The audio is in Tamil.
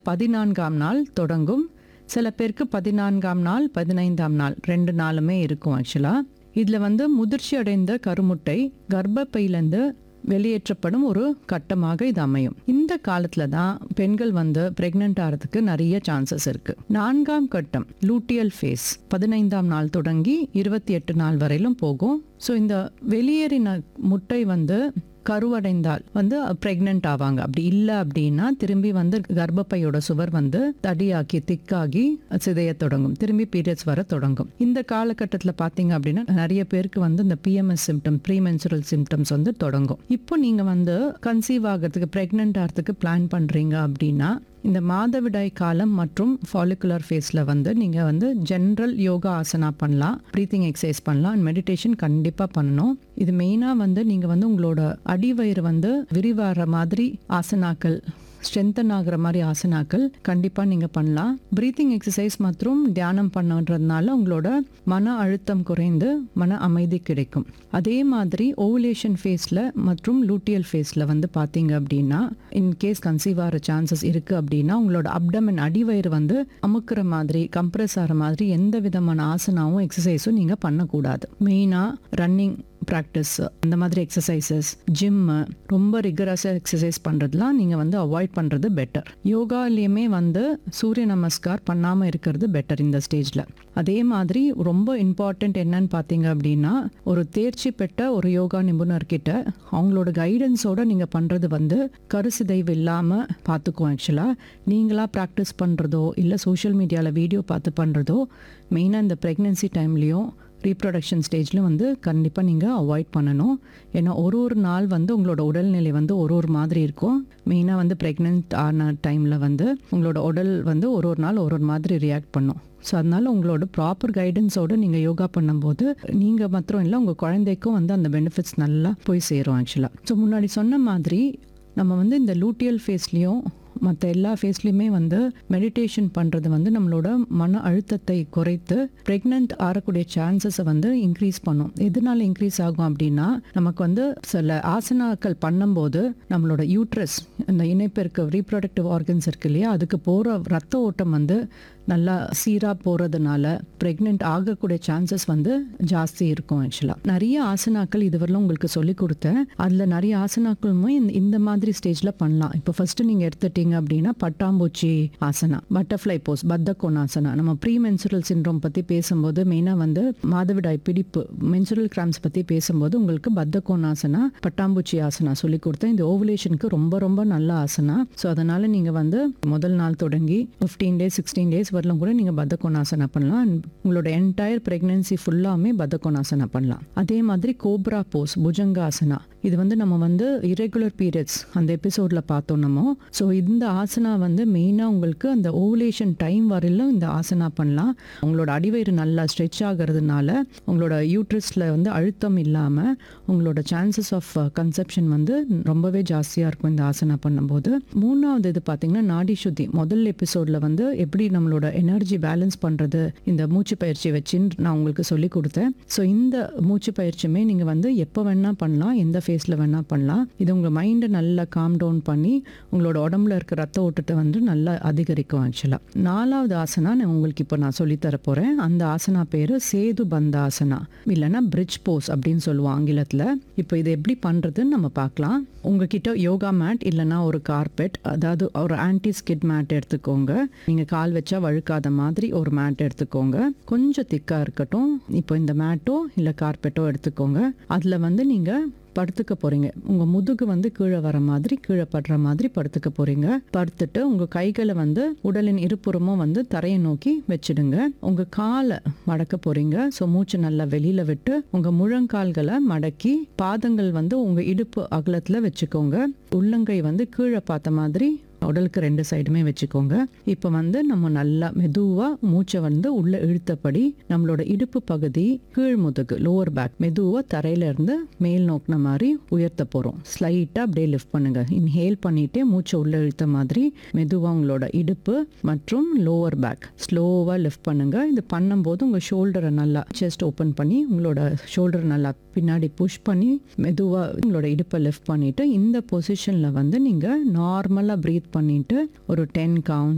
பதினான்காம் நாள் தொடங்கும் சில பேருக்கு பதினான்காம் நாள் பதினைந்தாம் நாள் ரெண்டு நாளுமே இருக்கும் ஆக்சுவலாக இதில் வந்து முதிர்ச்சி அடைந்த கருமுட்டை கர்ப்பப்பையிலேருந்து வெளியேற்றப்படும் ஒரு கட்டமாக இது அமையும் இந்த காலத்துல தான் பெண்கள் வந்து பிரெக்னென்ட் ஆகிறதுக்கு நிறைய சான்சஸ் இருக்கு நான்காம் கட்டம் லூட்டியல் ஃபேஸ் பதினைந்தாம் நாள் தொடங்கி இருபத்தி எட்டு நாள் வரையிலும் போகும் ஸோ இந்த வெளியேறின முட்டை வந்து கருவடைந்தால் வந்து பிரெக்னென்ட் ஆவாங்க அப்படி இல்லை அப்படின்னா திரும்பி வந்து கர்ப்பப்பையோட சுவர் வந்து தடியாக்கி திக்காகி சிதைய தொடங்கும் திரும்பி பீரியட்ஸ் வர தொடங்கும் இந்த காலகட்டத்தில் பார்த்தீங்க அப்படின்னா நிறைய பேருக்கு வந்து இந்த பிஎம்எஸ் சிம்டம் ப்ரீமென்சுரல் சிம்டம்ஸ் வந்து தொடங்கும் இப்போ நீங்கள் வந்து கன்சீவ் ஆகிறதுக்கு ப்ரெக்னென்ட் ஆகிறதுக்கு பிளான் பண்ணுறீங்க அப்படின்னா இந்த மாதவிடாய் காலம் மற்றும் ஃபாலிகுலர் ஃபேஸில் வந்து நீங்கள் வந்து ஜென்ரல் யோகா ஆசனா பண்ணலாம் ப்ரீத்திங் எக்ஸசைஸ் பண்ணலாம் அண்ட் மெடிடேஷன் கண்டிப்பாக பண்ணணும் இது மெயினாக வந்து நீங்கள் வந்து உங்களோட அடிவயிறு வந்து விரிவாகிற மாதிரி ஆசனாக்கள் ஸ்ட்ரென்தன் ஆகிற மாதிரி ஆசனாக்கள் கண்டிப்பாக நீங்கள் பண்ணலாம் ப்ரீத்திங் எக்ஸசைஸ் மற்றும் தியானம் பண்ணுறதுனால உங்களோட மன அழுத்தம் குறைந்து மன அமைதி கிடைக்கும் அதே மாதிரி ஓவுலேஷன் ஃபேஸில் மற்றும் லூட்டியல் ஃபேஸில் வந்து பார்த்தீங்க அப்படின்னா இன்கேஸ் கன்சீவ் ஆகிற சான்சஸ் இருக்குது அப்படின்னா உங்களோட அப்டமன் அடிவயிறு வந்து அமுக்குற மாதிரி கம்ப்ரெஸ் ஆகிற மாதிரி எந்த விதமான ஆசனாவும் எக்ஸசைஸும் நீங்கள் பண்ணக்கூடாது மெயினாக ரன்னிங் ப்ராக்டிஸ் அந்த மாதிரி எக்ஸசைசஸ் ஜிம்மு ரொம்ப ரிகரஸாக எக்ஸசைஸ் பண்ணுறதுலாம் நீங்கள் வந்து அவாய்ட் பண்ணுறது பெட்டர் யோகாலேயுமே வந்து சூரிய நமஸ்கார் பண்ணாமல் இருக்கிறது பெட்டர் இந்த ஸ்டேஜில் அதே மாதிரி ரொம்ப இம்பார்ட்டண்ட் என்னன்னு பார்த்தீங்க அப்படின்னா ஒரு தேர்ச்சி பெற்ற ஒரு யோகா நிபுணர்கிட்ட அவங்களோட கைடன்ஸோட நீங்கள் பண்ணுறது வந்து கருசிதைவு இல்லாமல் பார்த்துக்குவோம் ஆக்சுவலாக நீங்களாக ப்ராக்டிஸ் பண்ணுறதோ இல்லை சோஷியல் மீடியாவில் வீடியோ பார்த்து பண்ணுறதோ மெயினாக இந்த ப்ரெக்னென்சி டைம்லேயும் ரீப்ரொடக்ஷன் ஸ்டேஜில் வந்து கண்டிப்பாக நீங்கள் அவாய்ட் பண்ணணும் ஏன்னா ஒரு ஒரு நாள் வந்து உங்களோட உடல்நிலை வந்து ஒரு ஒரு மாதிரி இருக்கும் மெயினாக வந்து ப்ரெக்னென்ட் ஆன டைமில் வந்து உங்களோட உடல் வந்து ஒரு ஒரு நாள் ஒரு ஒரு மாதிரி ரியாக்ட் பண்ணும் ஸோ அதனால உங்களோட ப்ராப்பர் கைடன்ஸோடு நீங்கள் யோகா பண்ணும்போது நீங்கள் மாத்திரம் இல்லை உங்கள் குழந்தைக்கும் வந்து அந்த பெனிஃபிட்ஸ் நல்லா போய் சேரும் ஆக்சுவலாக ஸோ முன்னாடி சொன்ன மாதிரி நம்ம வந்து இந்த லூட்டியல் ஃபேஸ்லேயும் மற்ற எல்லா ஃபேஸ்லையுமே வந்து மெடிடேஷன் பண்ணுறது வந்து நம்மளோட மன அழுத்தத்தை குறைத்து ப்ரெக்னென்ட் ஆகக்கூடிய சான்சஸை வந்து இன்க்ரீஸ் பண்ணும் எதனால இன்க்ரீஸ் ஆகும் அப்படின்னா நமக்கு வந்து சில ஆசனாக்கள் பண்ணும்போது நம்மளோட யூட்ரஸ் இந்த இணைப்பெருக்க ரீப்ரொடக்டிவ் ஆர்கன்ஸ் இருக்கு இல்லையா அதுக்கு போகிற ரத்த ஓட்டம் வந்து நல்லா சீராக போகிறதுனால ப்ரெக்னென்ட் ஆகக்கூடிய சான்சஸ் வந்து ஜாஸ்தி இருக்கும் ஆக்சுவலாக நிறைய ஆசனாக்கள் இதுவரையிலும் உங்களுக்கு சொல்லி கொடுத்தேன் அதில் நிறைய ஆசனாக்களுமே இந்த இந்த மாதிரி ஸ்டேஜில் பண்ணலாம் இப்போ ஃபர்ஸ்ட் நீங்கள் எடுத்துட்டீங்க அப்படின்னா பட்டாம்பூச்சி ஆசனா பட்டர்ஃப்ளை போஸ் பத்த கோணாசனா நம்ம ப்ரீ மென்சுரல் சின்ரோம் பற்றி பேசும்போது மெயினாக வந்து மாதவிடாய் பிடிப்பு மென்சுரல் கிராம்ஸ் பற்றி பேசும்போது உங்களுக்கு பத்த கோணாசனா பட்டாம்பூச்சி ஆசனா சொல்லி கொடுத்தேன் இந்த ஓவுலேஷனுக்கு ரொம்ப ரொம்ப நல்ல ஆசனா ஸோ அதனால நீங்கள் வந்து முதல் நாள் தொடங்கி ஃபிஃப்டீன் டேஸ் சிக்ஸ்டீன் டேஸ் வரலாம் கூட நீங்கள் பத்தகோணாசனா பண்ணலாம் And உங்களோட என்டையர் ப்ரெக்னென்சி ஃபுல்லாமே பத்தகோணாசனா பண்ணலாம் அதே மாதிரி கோப்ரா போஸ் புஜங்காசனா இது வந்து நம்ம வந்து இரெகுலர் பீரியட்ஸ் அந்த எபிசோடில் பார்த்தோம் நம்ம ஸோ இந்த ஆசனா வந்து மெயினாக உங்களுக்கு அந்த ஓவுலேஷன் டைம் வரையிலும் இந்த ஆசனா பண்ணலாம் உங்களோட அடிவயிறு நல்லா ஸ்ட்ரெச் ஆகிறதுனால உங்களோட யூட்ரஸில் வந்து அழுத்தம் இல்லாமல் உங்களோட சான்சஸ் ஆஃப் கன்செப்ஷன் வந்து ரொம்பவே ஜாஸ்தியாக இருக்கும் இந்த ஆசனா பண்ணும்போது மூணாவது இது பார்த்தீங்கன்னா நாடி சுத்தி முதல் எபிசோடில் வந்து எப்படி நம்மளோட எனர்ஜி பேலன்ஸ் பண்ணுறது இந்த மூச்சு பயிற்சி வச்சுன்னு நான் உங்களுக்கு சொல்லி கொடுத்தேன் ஸோ இந்த மூச்சு பயிற்சியுமே நீங்கள் வந்து எப்போ வேணால் பண்ணலாம் எந்த ஃபேஸில் வேணால் பண்ணலாம் இது உங்கள் மைண்டை நல்லா காம் டவுன் பண்ணி உங்களோட உடம்புல இருக்க ரத்த ஓட்டத்தை வந்து நல்லா அதிகரிக்கும் ஆக்சுவலாக நாலாவது ஆசனா நான் உங்களுக்கு இப்போ நான் சொல்லித்தர போகிறேன் அந்த ஆசனா பேர் சேது பந்த ஆசனா இல்லைன்னா பிரிட்ஜ் போஸ் அப்படின்னு சொல்லுவோம் ஆங்கிலத்தில் இப்போ இது எப்படி பண்ணுறதுன்னு நம்ம பார்க்கலாம் உங்ககிட்ட யோகா மேட் இல்லைன்னா ஒரு கார்பெட் அதாவது ஒரு ஆன்டி ஸ்கிட் மேட் எடுத்துக்கோங்க நீங்கள் கால் வச்சா வழுக்காத மாதிரி ஒரு மேட் எடுத்துக்கோங்க கொஞ்சம் திக்காக இருக்கட்டும் இப்போ இந்த மேட்டோ இல்லை கார்பெட்டோ எடுத்துக்கோங்க அதில் வந்து நீங்கள் படுத்துக்க போறீங்க உங்க முதுகு வந்து கீழே வர மாதிரி கீழே படுற மாதிரி படுத்துக்க போறீங்க படுத்துட்டு உங்க கைகளை வந்து உடலின் இருபுறமும் வந்து தரையை நோக்கி வச்சிடுங்க உங்க காலை மடக்க போறீங்க ஸோ மூச்சு நல்லா வெளியில விட்டு உங்க முழங்கால்களை மடக்கி பாதங்கள் வந்து உங்க இடுப்பு அகலத்துல வச்சுக்கோங்க உள்ளங்கை வந்து கீழே பார்த்த மாதிரி உடலுக்கு ரெண்டு சைடுமே வச்சுக்கோங்க இப்போ வந்து நம்ம நல்லா மெதுவாக மூச்சை வந்து உள்ள இழுத்தபடி நம்மளோட இடுப்பு பகுதி கீழ் முதுகு லோவர் பேக் மெதுவாக தரையில இருந்து மேல் நோக்கின மாதிரி உயர்த்த போகிறோம் ஸ்லைட்டாக அப்படியே லிஃப்ட் பண்ணுங்க இன்ஹேல் பண்ணிட்டே மூச்சை உள்ள இழுத்த மாதிரி மெதுவாக உங்களோட இடுப்பு மற்றும் லோவர் பேக் ஸ்லோவாக லிஃப்ட் பண்ணுங்க இது பண்ணும்போது உங்கள் ஷோல்டரை நல்லா செஸ்ட் ஓப்பன் பண்ணி உங்களோட ஷோல்டர் நல்லா பின்னாடி புஷ் பண்ணி மெதுவாக உங்களோட இடுப்பை லிஃப்ட் பண்ணிட்டு இந்த பொசிஷனில் வந்து நீங்கள் நார்மலாக ப்ரீத் பண்ணிட்டு ஒரு டென் கவுண்ட்